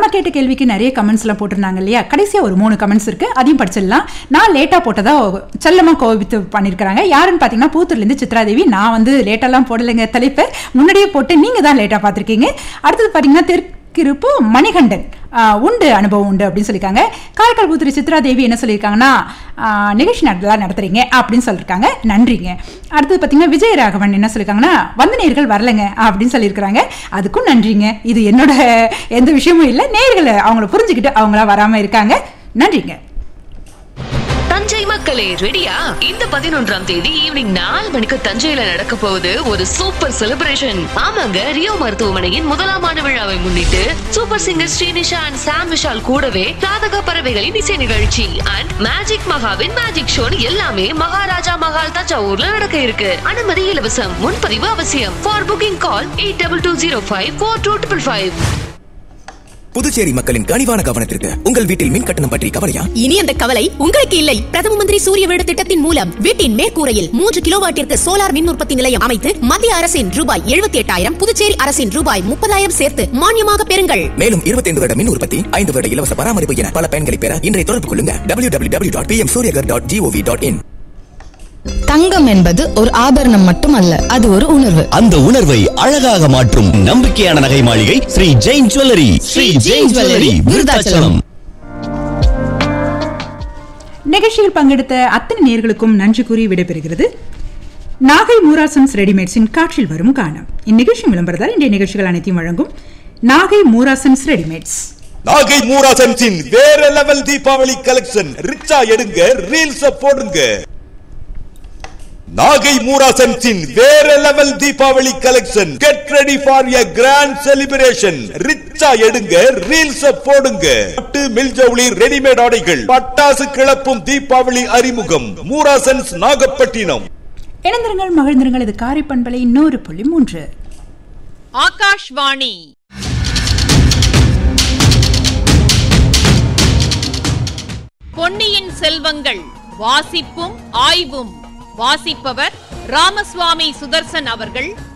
நம்ம கேட்ட கேள்விக்கு நிறைய கமெண்ட்ஸ் எல்லாம் போட்டிருந்தாங்க இல்லையா கடைசியா ஒரு மூணு கமெண்ட்ஸ் இருக்கு அதையும் படிச்சிடலாம் நான் லேட்டா போட்டதா செல்லமா கோபித்து பண்ணிருக்காங்க யாருன்னு பாத்தீங்கன்னா பூத்தூர்ல இருந்து சித்ராதேவி நான் வந்து லேட்டெல்லாம் போடலைங்க தலைப்பு முன்னாடியே போட்டு நீங்க தான் லேட்டா பார்த்திருக்கீங்க அடுத்தது பாத்தீங்கன்னா தெற்கிருப்பு மணிகண்டன் ஆஹ் உண்டு அனுபவம் உண்டு அப்படின்னு சொல்லியிருக்காங்க காரைக்கால் புத்திரி சித்ரா தேவி என்ன சொல்லியிருக்காங்கன்னா ஆஹ் நிகழ்ச்சி நல்லா நடத்துறீங்க அப்படின்னு சொல்லியிருக்காங்க நன்றிங்க அடுத்தது பார்த்தீங்கன்னா விஜயராகவன் என்ன சொல்லியிருக்காங்கன்னா வந்து நேர்கள் வரலைங்க அப்படின்னு சொல்லியிருக்கிறாங்க அதுக்கும் நன்றிங்க இது என்னோட எந்த விஷயமும் இல்லை நேர்களை அவங்கள புரிஞ்சுக்கிட்டு அவங்களா வராமல் இருக்காங்க நன்றிங்க தஞ்சை மக்களே ரெடியா இந்த பதினொன்றாம் தேதி ஈவினிங் நாலு மணிக்கு தஞ்சையில நடக்க போகுது ஒரு சூப்பர் செலிப்ரேஷன் ஆமாங்க ரியோ மருத்துவமனையின் முதலாம் ஆண்டு விழாவை முன்னிட்டு super singer Srinisha and Sam Vishal கூடவே ராதக பறவைகளின் இசை நிகழ்ச்சி அண்ட் மேஜிக் மகாவின் மேஜிக் ஷோ எல்லாமே மகாராஜா மகால் தஞ்சாவூர்ல நடக்க இருக்கு அனுமதி இலவசம் முன்பதிவு அவசியம் for booking call eight double two zero five four two triple five Puducherry மக்களின் கனிவான கவனத்திற்கு உங்கள் வீட்டில் மின் கட்டணம் பற்றி கவலையா இனி அந்த கவலை உங்களுக்கு இல்லை பிரதம மந்திரி சூரிய வீடு திட்டத்தின் மூலம் வீட்டின் மேற்கூரையில் மூன்று கிலோவாட்டிற்கு சோலார் மின் உற்பத்தி நிலையம் அமைத்து மத்திய அரசின் ரூபாய் எழுபத்தி எட்டாயிரம் புதுச்சேரி அரசின் ரூபாய் முப்பதாயிரம் சேர்த்து மானியமாக பெறுங்கள் மேலும் 25 வருட மின் உற்பத்தி ஐந்து வருட இலவச பராமரிப்பு என பல பயன்களை பெற இன்றைய தொடர்பு கொள்ளுங்க W W W dot P M Suryaghar dot GOV dot in தங்கம் என்பது ஒரு ஆபரணம் மட்டுமல்ல அது ஒரு உணர்வு அந்த உணர்வை அழகாக மாற்றும் நம்பிக்கையான நகை மாளிகை ஸ்ரீ ஜெயின் ஜுவல்லரி ஸ்ரீ ஜெயின் ஜுவல்லரி விருதாச்சலம் நிகழ்ச்சியில் பங்கெடுத்த அத்தனை நேர்களுக்கும் நன்றி கூறி விடைபெறுகிறது நாகை மூராசன்ஸ் ரெடிமேட்ஸின் காற்றில் வரும் காணம் இந்நிகழ்ச்சி விளம்பரதால் இன்றைய நிகழ்ச்சிகள் அனைத்தையும் வழங்கும் நாகை மூராசன்ஸ் ரெடிமேட்ஸ் நாகை மூராசன்ஸின் வேற லெவல் தீபாவளி கலெக்ஷன் ரிச்சா எடுங்க ரீல்ஸ் போடுங்க நாகை மூராசன்ஸின் வேற level Deepavali collection get ready for a grand celebration ரிச்சா எடுங்க ரீல்ஸ் போடுங்க பட்டு மில்ஜவுளி ரெடிமேட் ஆடைகள் பட்டாசு கிளப்பும் தீபாவளி அறிமுகம் மூராசன்ஸ் நாகப்பட்டினம் இணைந்திருங்கள் மகிழ்ந்திருங்கள் இது காரை பண்பலை நூறு புள்ளி மூன்று ஆகாஷ்வாணி பொன்னியின் செல்வங்கள் வாசிப்பும் ஆய்வும் வாசிப்பவர் ராமசுவாமி சுதர்சன் அவர்கள்